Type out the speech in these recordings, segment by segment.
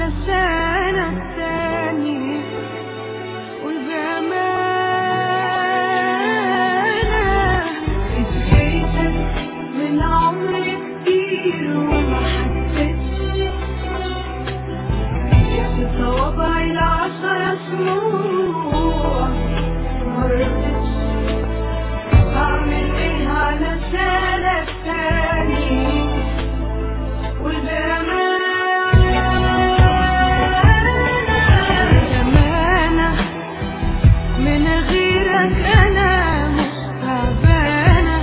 علشانك تاني قول بأمانة اديتك من عمري كتير وما حسيتش في صوابعي العشرة شموع مرضتش أعمل إيه علشانك تاني قول بأمانة من غيرك أنا مش تعبانة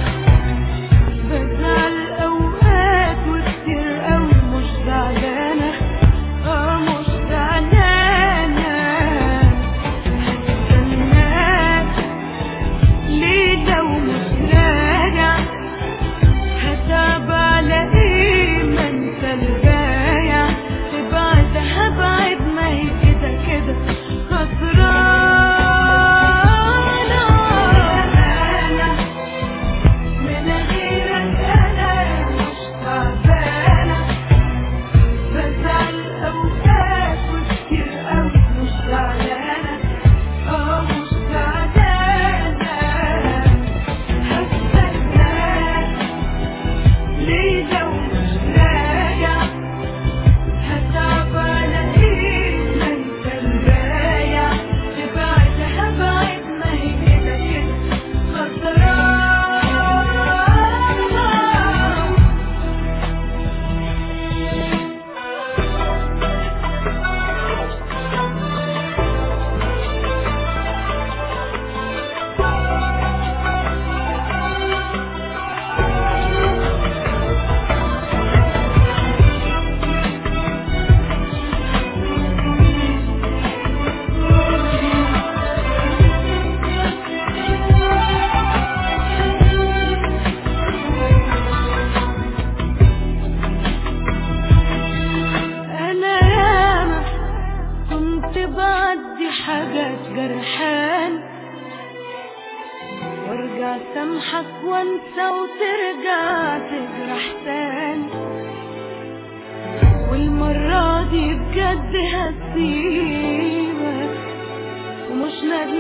بزعل أوقات وكتير أوي مش زعلانة اه مش زعلانة هستناك ليه لو مش راجع هتعب على ايه ما انت البايع تبعد هبعد ما هي كده كده خسرانة أنا من غيرك أنا مش تعبانة بزعل أوقات وكتير أوي مش زعلانة اه مش زعلانة هستناك ليه لو مش راجع هتعب على ايه ما انت البايع تبعد هبعد ما هي كده كده خسرانة أنا ياما كنت بعدي حاجات جرحان وارجع سامحك وانسى وترجع تجرح تاني والمرة دي بجد هسيبك ومش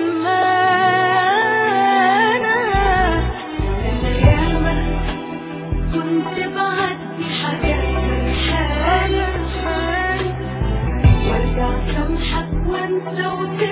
ندمانة أنا ياما كنت بعدي حاجات جرحان وارجع سامحك وانسى وترجع